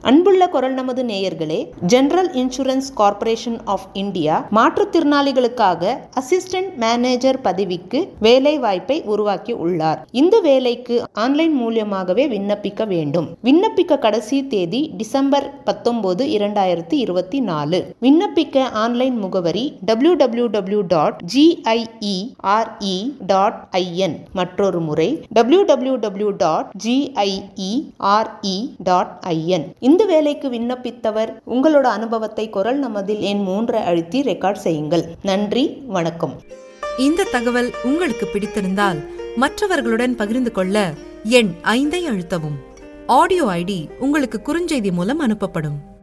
அன்புள்ள குரல் நமது நேயர்களே general insurance corporation of India மாற்றுத்திறனாளிகளுக்காக அசிஸ்டன்ட் மேனேஜர் பதவிக்கு வேலை வாய்ப்பை உருவாக்கி உள்ளார் இந்த வேலைக்கு ஆன்லைன் மூலியமாகவே விண்ணப்பிக்க வேண்டும் விண்ணப்பிக்க கடைசி தேதி டிசம்பர் பத்தொன்பது இரண்டாயிரத்தி இருபத்தி நாலு விண்ணப்பிக்க ஆன்லைன் முகவரி W W W dot GIERE dot IN மற்றொரு முறை W W W dot GIERE dot IN இந்த வேலைக்கு விண்ணப்பித்தவர் உங்களோட அனுபவத்தை குரல் நமதில் எண் மூன்றை அழுத்தி ரெக்கார்ட் செய்யுங்கள் நன்றி வணக்கம் இந்த தகவல் உங்களுக்கு பிடித்திருந்தால் மற்றவர்களுடன் பகிர்ந்து கொள்ள எண் ஐந்தை அழுத்தவும் ஆடியோ ஐடி உங்களுக்கு குறுஞ்செய்தி மூலம் அனுப்பப்படும்